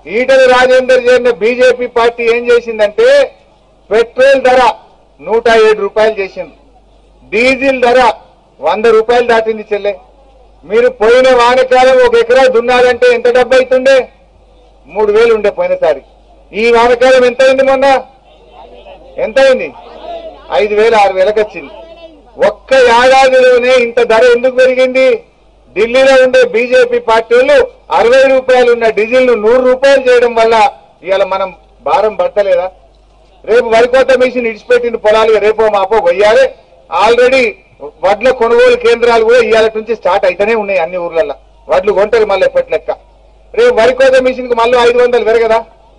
ఈటల రాజేందర్ చేరిన BJP party ఏం చేసిందంటే పెట్రోల్ ధర నూట ఏడు రూపాయలు చేసింది డీజిల్ ధర వంద రూపాయలు దాటింది చెల్లె మీరు పోయిన వానకాలం ఒక ఎకరా దున్నాలంటే ఎంత డబ్బు అవుతుండే మూడు వేలు ఉండే పోయినసారి ఈ వానకాలం ఎంత అయింది మొన్న ఎంత అయింది ఐదు వేలు ఆరు వేలకు వచ్చింది ఒక్క ఏడాదిలోనే ఇంత ధర ఎందుకు పెరిగింది ఢిల్లీలో ఉండే బీజేపీ పార్టీ వాళ్ళు అరవై రూపాయలు ఉన్న డీజిల్ ను నూరు రూపాయలు చేయడం వల్ల ఇవాళ మనం భారం పడతలేదా రేపు వరికోత మిషన్ ఇడిచిపెట్టిన పొలాలు రేపో మాపో వెయ్యాలి ఆల్రెడీ వడ్ల కొనుగోలు కేంద్రాలు కూడా ఇవాళ నుంచి స్టార్ట్ అయితేనే ఉన్నాయి అన్ని ఊర్లలో వడ్లు కొంటారు మళ్ళీ ఎప్పటి లెక్క రేపు వరికోత మిషన్ కు మళ్ళీ ఐదు వందలు పెరగదా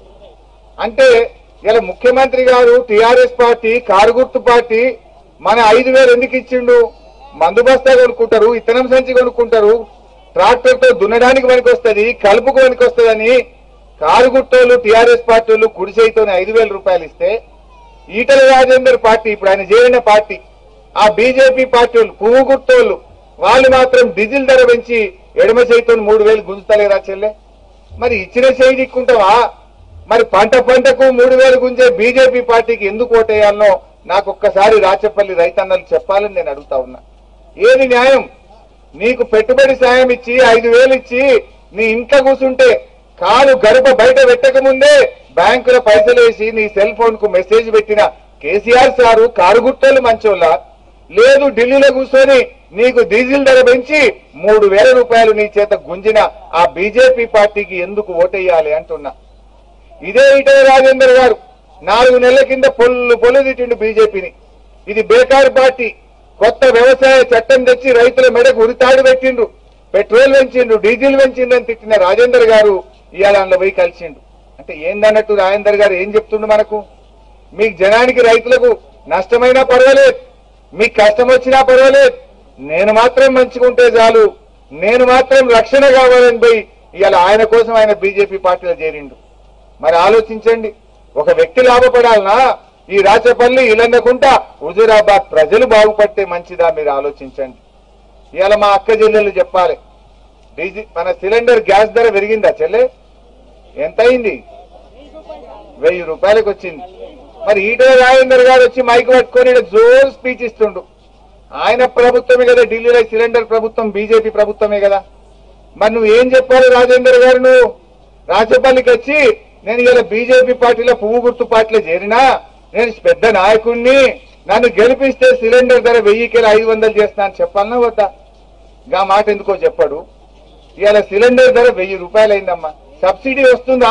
అంటే ఇలా ముఖ్యమంత్రి గారు టిఆర్ఎస్ పార్టీ కారు గుర్తు పార్టీ మన ఐదు వేలు ఎందుకు ఇచ్చిండు మందు బస్తా కొనుక్కుంటారు ఇత్తనం సంచి కొనుక్కుంటారు ట్రాక్టర్ తో దున్నడానికి పనికొస్తుంది కలుపుకు పనికొస్తుందని కారు గుట్టోళ్ళు టిఆర్ఎస్ పార్టీ వాళ్ళు కుడిసైతోనే ఐదు వేల రూపాయలు ఇస్తే ఈటల రాజేందర్ పార్టీ ఇప్పుడు ఆయన చేరిన పార్టీ ఆ బీజేపీ పార్టీ వాళ్ళు పువ్వు గుర్తోళ్ళు వాళ్ళు మాత్రం డీజిల్ ధర పెంచి ఎడమ చేతితో మూడు వేలు గుంజుతలేరా చెల్లె మరి ఇచ్చిన చేయి దిక్కుంటావా మరి పంట పంటకు మూడు వేలు గుంజే బీజేపీ పార్టీకి ఎందుకు ఓటేయాలనో నాకు ఒక్కసారి రాచపల్లి రైతన్నలు చెప్పాలని నేను అడుగుతా ఉన్నా ఏది న్యాయం నీకు పెట్టుబడి సాయం ఇచ్చి ఐదు వేలు ఇచ్చి నీ ఇంట్లో కూర్చుంటే కాలు గడప బయట పెట్టక ముందే బ్యాంకులో పైసలు వేసి నీ సెల్ ఫోన్ కు మెసేజ్ పెట్టిన కేసీఆర్ సారు కారు గుట్టలు మంచోళ్ళ లేదు ఢిల్లీలో కూర్చొని నీకు డీజిల్ ధర పెంచి మూడు వేల రూపాయలు నీ చేత గుంజిన ఆ బీజేపీ పార్టీకి ఎందుకు ఓటేయాలి అంటున్నా ఇదే ఈటల రాజేందర్ గారు నాలుగు నెలల కింద పొల్లు పొల్లు తిట్టిండు బీజేపీని ఇది బేకారు పార్టీ కొత్త వ్యవసాయ చట్టం తెచ్చి రైతుల మెడకు ఉరితాడు పెట్టిండ్రు పెట్రోల్ పెంచిండ్రు డీజిల్ పెంచిండ్రు అని తిట్టిన రాజేందర్ గారు ఇవాళ అందులో పోయి కలిసిండు అంటే ఏందన్నట్టు రాజేందర్ గారు ఏం చెప్తుండు మనకు మీకు జనానికి రైతులకు నష్టమైనా పర్వాలేదు మీకు కష్టం వచ్చినా పర్వాలేదు నేను మాత్రం మంచుకుంటే చాలు నేను మాత్రం రక్షణ కావాలని పోయి ఇవాళ ఆయన కోసం ఆయన బీజేపీ పార్టీలో చేరిండు మరి ఆలోచించండి ఒక వ్యక్తి లాభపడాలనా ఈ రాచపల్లి ఇలందకుంట హుజూరాబాద్ ప్రజలు బాగుపడితే మంచిదా మీరు ఆలోచించండి ఇవాళ మా అక్క చెల్లెలు చెప్పాలి డీజీ మన సిలిండర్ గ్యాస్ ధర పెరిగిందా చెల్లె ఎంత అయింది వెయ్యి రూపాయలకు వచ్చింది మరి ఈటల రాజేందర్ గారు వచ్చి మైక్ పట్టుకొని ఈడ జోరు స్పీచ్ ఇస్తుండు ఆయన ప్రభుత్వమే కదా ఢిల్లీలో సిలిండర్ ప్రభుత్వం బీజేపీ ప్రభుత్వమే కదా మరి నువ్వు ఏం చెప్పాలి రాజేందర్ గారు నువ్వు రాజపల్లికి వచ్చి నేను ఇలా బీజేపీ పార్టీలో పువ్వు గుర్తు పార్టీలో చేరినా నేను పెద్ద నాయకుణ్ణి నన్ను గెలిపిస్తే సిలిండర్ ధర వెయ్యికి ఐదు వందలు చేస్తా అని చెప్పాలన్నా వద్దా గా మాట ఎందుకో చెప్పాడు ఇవాళ సిలిండర్ ధర వెయ్యి రూపాయలు అయిందమ్మా సబ్సిడీ వస్తుందా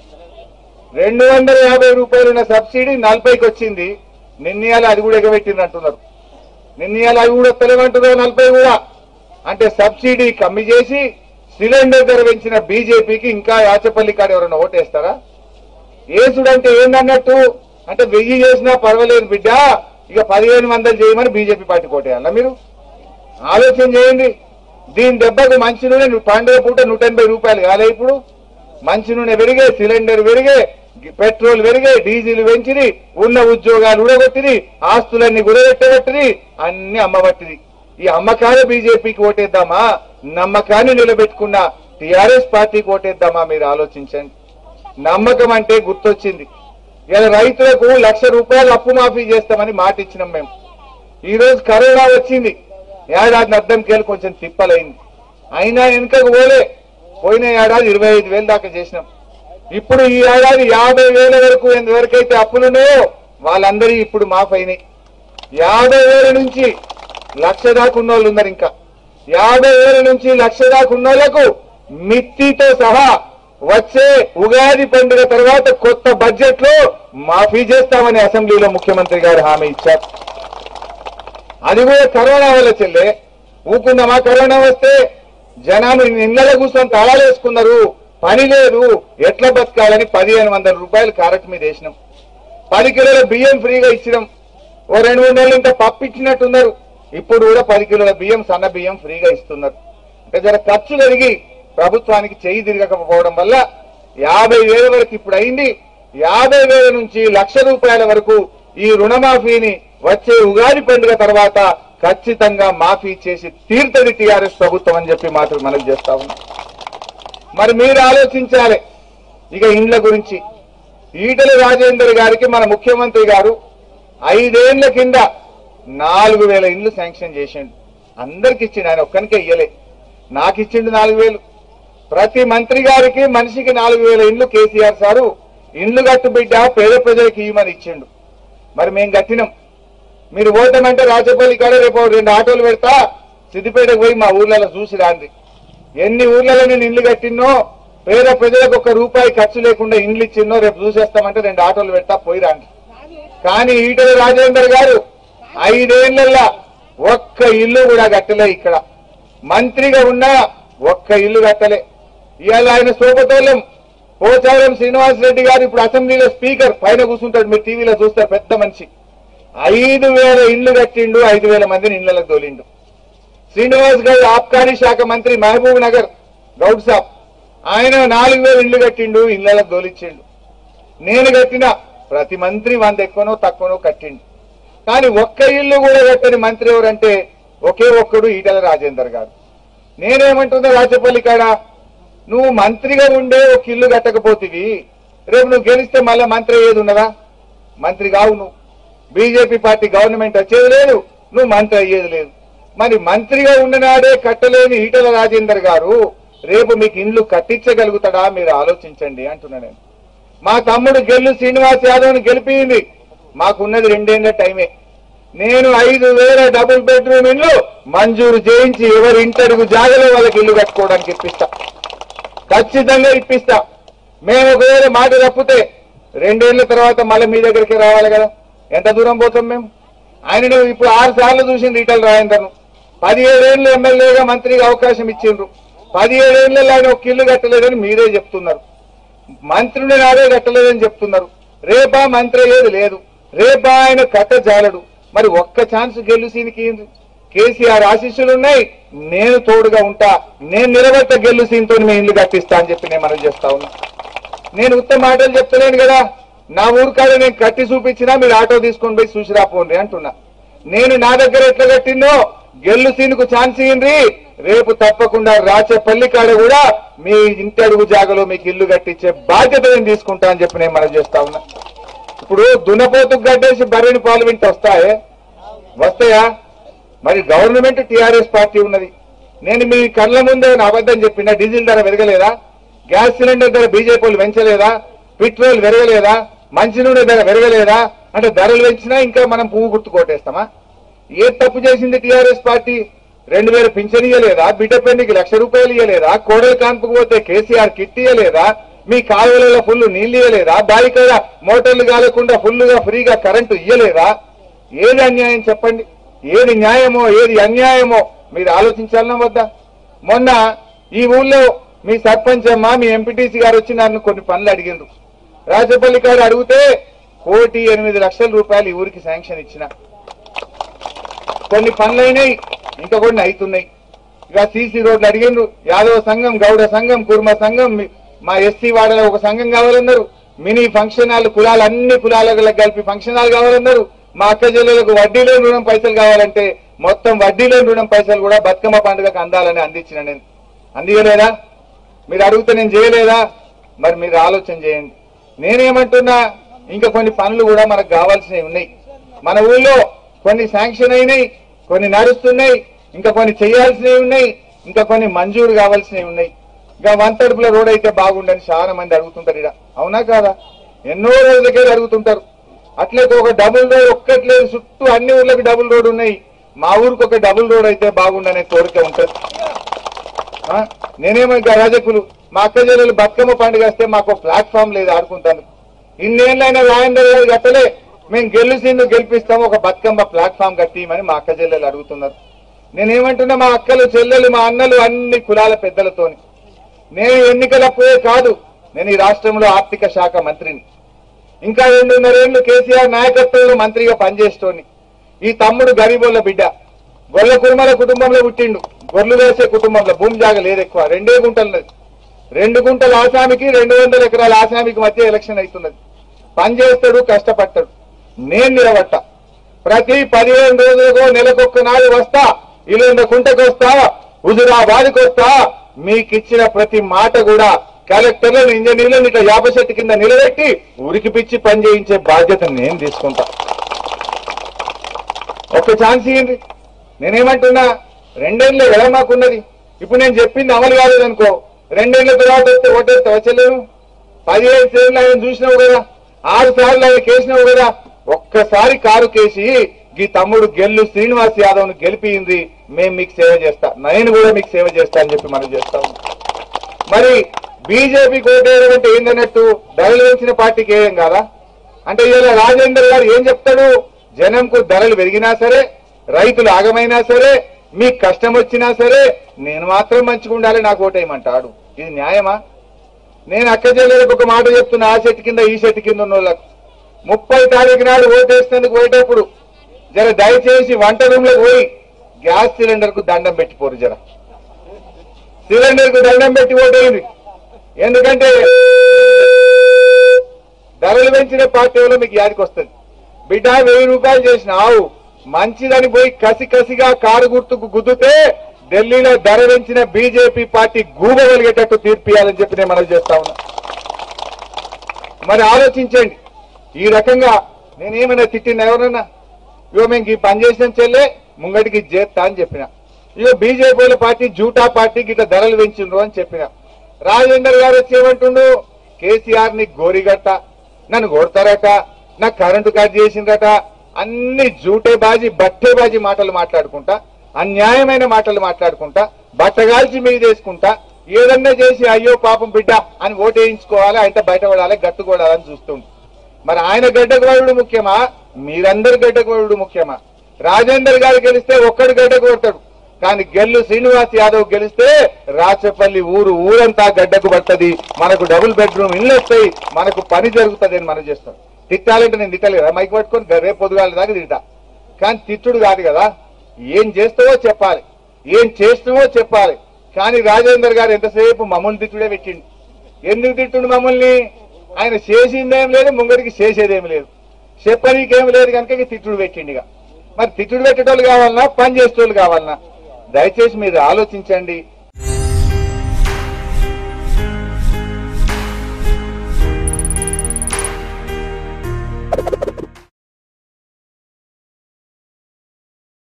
రెండు వందల యాభై రూపాయలు ఉన్న సబ్సిడీ నలభైకి వచ్చింది నిన్నయాల అది కూడా ఎగబెట్టింది అంటున్నారు నిన్నయాల అవి కూడా తెలియమంటున్నారు నలభై కూడా అంటే సబ్సిడీ కమ్మి చేసి సిలిండర్ ధర పెంచిన బీజేపీకి ఇంకా యాచపల్లి కాడ ఎవరైనా ఓటేస్తారా ఏసుడంటే ఏందన్నట్టు అంటే వెయ్యి చేసినా పర్వాలేదు బిడ్డ ఇక పదిహేను వందలు చేయమని బీజేపీ పార్టీ కోటేయాలా మీరు ఆలోచన చేయండి దీని దెబ్బకు మంచి నూనె ను- పండుగ పూట నూట ఎనభై రూపాయలు కాలే ఇప్పుడు మంచి నూనె పెరిగే సిలిండర్ పెరిగే గి- పెట్రోల్ పెరిగే డీజిల్ పెంచిరి ఉన్న ఉద్యోగాలు ఊడగొట్టిరి ఆస్తులన్నీ గుడగొట్టబట్టిరి అన్ని అమ్మబట్టిరి ఈ అమ్మకాన్ని బీజేపీకి ఓటేద్దామా నమ్మకాన్ని నిలబెట్టుకున్న టిఆర్ఎస్ పార్టీకి ఓటేద్దామా మీరు ఆలోచించండి నమ్మకం అంటే గుర్తొచ్చింది ఇలా రైతులకు లక్ష రూపాయలు అప్పు మాఫీ చేస్తామని మాట ఇచ్చినాం మేము ఈ రోజు కరోనా వచ్చింది ఏడాది అద్దంకేళ్ళు కొంచెం తిప్పలైంది అయినా వెనుకకు పోలే పోయిన ఏడాది ఇరవై ఐదు వేలు దాకా చేసినాం ఇప్పుడు ఈ ఏడాది యాభై వేల వరకు ఎంతవరకైతే అప్పులున్నాయో వాళ్ళందరి ఇప్పుడు మాఫ్ అయినాయి యాభై వేల నుంచి లక్ష దాకా ఉన్న వాళ్ళు ఉన్నారు ఇంకా యాభై వేల నుంచి లక్ష దాకా ఉన్న వాళ్ళకు మిత్తితో సహా వచ్చే ఉగాది పండుగ తర్వాత కొత్త బడ్జెట్ లో మాఫీ చేస్తామని అసెంబ్లీలో ముఖ్యమంత్రి గారు హామీ ఇచ్చారు అది కూడా కరోనా వల్ల చెల్లె ఊకుందామా కరోనా వస్తే జనాలు ఇళ్ళలో కూర్చొని తాళాలు వేసుకున్నారు పని లేదు ఎట్లా బతకాలని పదిహేను వందల రూపాయలు కారట్ మీద వేసినాం పది కిలోల బియ్యం ఫ్రీగా ఇచ్చినాం ఓ రెండు మూడు నెలలు ఇంత పప్పు ఇచ్చినట్టున్నారు ఇప్పుడు కూడా పది కిలోల బియ్యం సన్న బియ్యం ఫ్రీగా ఇస్తున్నారు అంటే జర ఖర్చు పెరిగి ప్రభుత్వానికి చేయి తిరగకపోవడం వల్ల యాభై వేల వరకు ఇప్పుడు అయింది యాభై వేల నుంచి లక్ష రూపాయల వరకు ఈ రుణమాఫీని వచ్చే ఉగాది పండుగ తర్వాత ఖచ్చితంగా మాఫీ చేసి తీర్థది టీఆర్ఎస్ ప్రభుత్వం అని చెప్పి మాత్రం మనకు చేస్తా ఉన్నాం మరి మీరు ఆలోచించాలి ఇక ఇండ్ల గురించి ఈటల రాజేందర్ గారికి మన ముఖ్యమంత్రి గారు ఐదేళ్ల కింద నాలుగు వేల ఇండ్లు శాంక్షన్ చేసిండు అందరికి ఇచ్చిండు ఆయన ఒక్కనికే ఇయ్యలే నాకు ఇచ్చిండు నాలుగు వేలు ప్రతి మంత్రి గారికి మనిషికి నాలుగు వేల ఇండ్లు కేసీఆర్ సారు ఇండ్లు కట్టు బిడ్డ పేద ప్రజలకు ఇవ్వమని ఇచ్చిండు మరి మేము కట్టినాం మీరు ఓటమంటే రాజపల్లి కాడ రేపు రెండు ఆటోలు పెడతా సిద్దిపేటకు పోయి మా ఊర్లలో చూసి రాండి ఎన్ని ఊర్లలో నేను ఇండ్లు కట్టినో పేద ప్రజలకు ఒక రూపాయి ఖర్చు లేకుండా ఇండ్లు ఇచ్చిన్నో రేపు చూసేస్తామంటే రెండు ఆటోలు పెడతా పోయి రాండి కానీ ఈటల రాజేందర్ గారు ఐదేళ్లలో ఒక్క ఇల్లు కూడా కట్టలే ఇక్కడ మంత్రిగా ఉన్నా ఒక్క ఇల్లు కట్టలే ఇవాళ ఆయన సోపతోలం పోచారం శ్రీనివాస్ రెడ్డి గారు ఇప్పుడు అసెంబ్లీలో స్పీకర్ పైన కూర్చుంటాడు మీరు టీవీలో చూస్తారు పెద్ద మనిషి ఐదు వేల ఇండ్లు కట్టిండు ఐదు వేల మందిని ఇళ్లకు తోలిండు శ్రీనివాస్ గారు ఆబ్కారీ శాఖ మంత్రి మహబూబ్ నగర్ గౌడ్ సాబ్ ఆయన నాలుగు వేల ఇండ్లు కట్టిండు ఇళ్లకు తోలిచ్చిండు నేను కట్టిన ప్రతి మంత్రి వంద ఎక్కువనో తక్కువనో కట్టిండు కానీ ఒక్క ఇల్లు కూడా కట్టని మంత్రి ఎవరంటే ఒకే ఒక్కడు ఈటల రాజేందర్ గారు నేనేమంటున్నా రాజపల్లి కాడ నువ్వు మంత్రిగా ఉండే ఒక ఇల్లు కట్టకపోతివి రేపు నువ్వు గెలిస్తే మళ్ళీ మంత్రి అయ్యేది ఉన్నదా మంత్రి కావు నువ్వు బీజేపీ పార్టీ గవర్నమెంట్ వచ్చేది లేదు నువ్వు మంత్రి అయ్యేది లేదు మరి మంత్రిగా ఉన్ననాడే కట్టలేని ఈటల రాజేందర్ గారు రేపు మీకు ఇండ్లు కట్టించగలుగుతాడా మీరు ఆలోచించండి అంటున్నా నేను మా తమ్ముడు గెల్లు శ్రీనివాస్ యాదవ్ని గెలిపింది మాకున్నది రెండేళ్ల టైమే నేను ఐదు వేల డబుల్ బెడ్రూమ్ ఇల్లు మంజూరు చేయించి ఎవరి ఇంటడుగు జాగలో వాళ్ళకి ఇల్లు కట్టుకోవడానికి ఇప్పిస్తా ఖచ్చితంగా ఇప్పిస్తా మేము ఒకవేళ మాట తప్పితే రెండేళ్ల తర్వాత మళ్ళీ మీ దగ్గరికి రావాలి కదా ఎంత దూరం పోతాం మేము ఆయన ఇప్పుడు ఆరు సార్లు చూసింది ఈటల రాజేందర్ను పదిహేడేళ్ళు ఎమ్మెల్యేగా మంత్రిగా అవకాశం ఇచ్చిండ్రు పదిహేడేళ్లలో ఆయన ఒక ఇల్లు కట్టలేదని మీరే చెప్తున్నారు మంత్రుని నాడే కట్టలేదని చెప్తున్నారు రేపా మంత్రి అయ్యేది లేదు రేపా ఆయన కట్టజాలడు మరి ఒక్క ఛాన్స్ గెలుసీనికి కేసీఆర్ ఆశీస్సులు ఉన్నాయి నేను తోడుగా ఉంటా నేను నిలబెట్ట గెలుసీనితో మీ ఇల్లు కట్టిస్తా అని చెప్పి నేను మనం చేస్తా ఉన్నా నేను ఉత్త మాటలు చెప్తలేను కదా నా ఊరు కాడ నేను కట్టి చూపించినా మీరు ఆటో తీసుకొని పోయి చూసిరా పోండి అంటున్నా నేను నా దగ్గర ఎట్లా కట్టిందో గెల్లు సీనుకు ఛాన్స్ ఇయ్యండి రేపు తప్పకుండా రాచపల్లి కాడ కూడా మీ ఇంటి అడుగు జాగలో మీకు ఇల్లు కట్టించే బాధ్యత నేను తీసుకుంటా అని చెప్పి నేను మనం చేస్తా ఉన్నా ఇప్పుడు దున్నపోతుకు గడ్డేసి బర్రెని పాలు వింటే వస్తాయే వస్తాయా మరి గవర్నమెంట్ టీఆర్ఎస్ పార్టీ ఉన్నది నేను మీ కళ్ళ ముందే నా అబద్ధం చెప్పిన డీజిల్ ధర పెరగలేదా గ్యాస్ సిలిండర్ ధర బీజేపీ వాళ్ళు పెంచలేదా పెట్రోల్ పెరగలేదా మంచినూనె ధర పెరగలేదా అంటే ధరలు పెంచినా ఇంకా మనం పువ్వు గుర్తు కొట్టేస్తామా ఏ తప్పు చేసింది టీఆర్ఎస్ పార్టీ రెండు వేల పింఛన్ ఇయ్యలేదా బిడ్డ పెళ్లికి లక్ష రూపాయలు ఇయ్యలేదా కోడలు కాన్పుకు పోతే కేసీఆర్ కిట్ ఇయ్యలేదా మీ కాలువలలో ఫుల్ నీళ్లు ఇయ్యలేదా బావికాడ మోటార్లు కాలకుండా ఫుల్గా ఫ్రీగా కరెంటు ఇయ్యలేదా ఏది అన్యాయం చెప్పండి ఏది న్యాయమో ఏది అన్యాయమో మీరు ఆలోచించాలన్నా వద్దా మొన్న ఈ ఊళ్ళో మీ సర్పంచ్ అమ్మ మీ ఎంపీటీసీ గారు వచ్చి నన్ను కొన్ని పనులు అడిగిండ్రు రాజపల్లి గారు అడిగితే కోటి ఎనిమిది లక్షల రూపాయలు ఈ ఊరికి శాంక్షన్ ఇచ్చిన కొన్ని పనులు అయినాయి ఇంకా కొన్ని అవుతున్నాయి ఇక సీసీ రోడ్లు అడిగిండ్రు యాదవ సంఘం గౌడ సంఘం కుర్మ సంఘం మీ- మా ఎస్సీ వాడలో ఒక సంఘం కావాలన్నారు మినీ ఫంక్షన్ హాల్ కులాలు అన్ని కులాలకు కలిపి ఫంక్షన్ హాల్ కావాలన్నారు మా అక్క చెల్లెలకు వడ్డీ లేని రుణం పైసలు కావాలంటే మొత్తం వడ్డీ లేని రుణం పైసలు కూడా బతుకమ్మ పండుగకు అందాలని అందించిన నేను అందియలేదా మీరు అడిగితే నేను చేయలేదా మరి మీరు ఆలోచన చేయండి నేనేమంటున్నా ఇంకా కొన్ని పనులు కూడా మనకు కావాల్సినవి ఉన్నాయి మన ఊళ్ళో కొన్ని శాంక్షన్ అయినాయి కొన్ని నడుస్తున్నాయి ఇంకా కొన్ని చేయాల్సినవి ఉన్నాయి ఇంకా కొన్ని మంజూరు కావాల్సినవి ఉన్నాయి ఇంకా వంతడుపుల రోడ్ అయితే బాగుండని చాలా మంది అడుగుతుంటారు ఇడ అవునా కాదా ఎన్నో రోజులకే అడుగుతుంటారు అట్లే ఒక డబుల్ రోడ్ ఒక్కట్లేదు చుట్టూ అన్ని ఊర్లకు డబుల్ రోడ్ ఉన్నాయి మా ఊరికి ఒక డబుల్ రోడ్ అయితే బాగుండనే కోరిక ఉంటుంది ఆ? నేనేమో ఇంకా రాజకులు మా అక్క చెల్లెలు బతుకమ్మ పండుగ వస్తే మాకు ప్లాట్ఫామ్ లేదు ఆడుకుంటాను ఇన్నేళ్ళైనా రాజేందర్ గారు కట్టలే మేము గెలిచిండు గెలిపిస్తాము ఒక బతుకమ్మ ప్లాట్ఫామ్ కట్టిమని మా అక్క చెల్లెలు అడుగుతున్నారు నేనేమంటున్నా మా అక్కలు చెల్లెలు మా అన్నలు అన్ని కులాల పెద్దలతోని నేను ఎన్నికలప్పుడే కాదు నేను ఈ రాష్ట్రంలో ఆర్థిక శాఖ మంత్రిని ఇంకా రెండున్నరేళ్లు కేసీఆర్ నాయకత్వంలో మంత్రిగా పనిచేస్తోని ఈ తమ్ముడు గరీబోళ్ళ బిడ్డ గొర్రెల కుటుంబాల కుటుంబంలో పుట్టిండు గొర్రెలు వేసే కుటుంబంలో భూమి జాగ లేదు ఎక్కువ రెండే గుంటలున్నది రెండు గుంటల ఆసామికి రెండు వందల ఎకరాల ఆసామికి మధ్య ఎలక్షన్ అవుతున్నది పని చేస్తాడు కష్టపడతాడు నేను నిలబట్ట ప్రతి పదిహేను రోజులకు నెలకొక్క నాడు వస్తా ఇల్లు కుంటకు వస్తా హుజురాబాద్కి వస్తా మీకు ఇచ్చిన ప్రతి మాట కూడా కలెక్టర్లను ఇంజనీర్లను ఇట్లా యాప చెట్టు కింద నిలబెట్టి ఉరికి పిచ్చి పని చేయించే బాధ్యత నేను తీసుకుంటా ఒక్క ఛాన్స్ ఇవ్వండి నేనేమంటున్నా రెండేళ్ళే కదా మాకున్నది ఇప్పుడు నేను చెప్పింది అమలు కాలేదనుకో రెండేళ్ల తర్వాత వస్తే ఓటేస్తావా చెల్లెను పదిహేడు సార్లు ఆయన చూసినావు కదా ఆరు సార్లు ఆయన కేసినావు కదా ఒక్కసారి కారు కేసి ఈ తమ్ముడు గెల్లు శ్రీనివాస్ యాదవ్ ను గెలిపింది మేము మీకు సేవ చేస్తా నేను కూడా మీకు సేవ చేస్తా అని చెప్పి మనం చేస్తాం మరి బీజేపీ కోటేయడం అంటే ఏందన్నట్టు ధరలు పెంచిన పార్టీకి ఏం కాదా అంటే ఇలా రాజేందర్ గారు ఏం చెప్తాడు జనంకు ధరలు పెరిగినా సరే రైతులు ఆగమైనా సరే మీకు కష్టం వచ్చినా సరే నేను మాత్రం మంచిగా ఉండాలి నాకు ఓటేయమంటాడు ఇది న్యాయమా నేను అక్క చెల్లెలకు ఒక మాట చెప్తున్నా ఆ చెట్టు కింద ఈ చెట్టు కింద ఉన్న వాళ్ళకు ముప్పై తారీఖు నాడు ఓటేసినందుకు పోయేటప్పుడు జర దయచేసి వంట రూమ్ లో పోయి గ్యాస్ సిలిండర్ కు దండం పెట్టిపోరు జర సిలిండర్ కు దండం పెట్టి ఓటేయండి ఎందుకంటే ధరలు పెంచిన పార్టీ వల్ల మీకు యాదికి వస్తుంది బిడ్డ వెయ్యి రూపాయలు చేసిన ఆవు మంచిదని పోయి కసి కసిగా కారు గుర్తుకు గుద్దుతే ఢిల్లీలో ధర పెంచిన బీజేపీ పార్టీ గూబగలిగేటట్టు తీర్పియాలని చెప్పి నేను మనం చేస్తా ఉన్నా మరి ఆలోచించండి ఈ రకంగా నేనేమైనా తిట్టిన ఎవరన్నా ఇగో మేము ఈ పని చేసిన చెల్లే ముంగటికి ఇది చేస్తా అని చెప్పిన ఇగో బీజేపీ పార్టీ జూటా పార్టీకి ఇట్లా ధరలు పెంచిండ్రు అని చెప్పిన రాజేందర్ గారు వచ్చి ఏమంటుండు కేసీఆర్ ని గోరిగట్ట నన్ను కొడతారట నాకు కరెంటు కట్ చేసిందట అన్ని జూటే బాజీ బట్టే బాజీ మాటలు మాట్లాడుకుంటా అన్యాయమైన మాటలు మాట్లాడుకుంటా బట్టగాల్చి మీదేసుకుంటా ఏదన్నా చేసి అయ్యో పాపం బిడ్డ అని ఓటేయించుకోవాలి ఆయన బయటపడాలి గట్టుకోవాలని చూస్తుండు మరి ఆయన గడ్డకోవడు ముఖ్యమా మీరందరు గడ్డకోవడు ముఖ్యమా రాజేందర్ గారు గెలిస్తే ఒక్కడు గడ్డ కొడతాడు కానీ గెల్లు శ్రీనివాస్ యాదవ్ గెలిస్తే రాచపల్లి ఊరు ఊరంతా గడ్డకు పడుతుంది మనకు డబుల్ బెడ్రూమ్ ఇల్లు వస్తాయి మనకు పని జరుగుతుంది అని మనం చేస్తాం తిట్టాలంటే నేను తిట్టలేదా మైక్ పట్టుకొని గ- రేపు పొద్దుగాల దాకా తింటా కానీ తిట్టుడు కాదు కదా ఏం చేస్తావో చెప్పాలి ఏం చేస్తావో చెప్పాలి కానీ రాజేందర్ గారు ఎంతసేపు మమ్మల్ని తిట్టుడే పెట్టిండు ఎందుకు తిట్టుండు మమ్మల్ని ఆయన చేసిందేం లేదు ముంగడికి చేసేదేం లేదు చెప్పనీకేం లేదు కనుక ఇక తిట్టుడు పెట్టిండు ఇక మరి తిట్టుడు పెట్టేటోళ్ళు కావాలన్నా పని చేసేటోళ్ళు కావాలన్నా దయచేసి మీరు ఆలోచించండి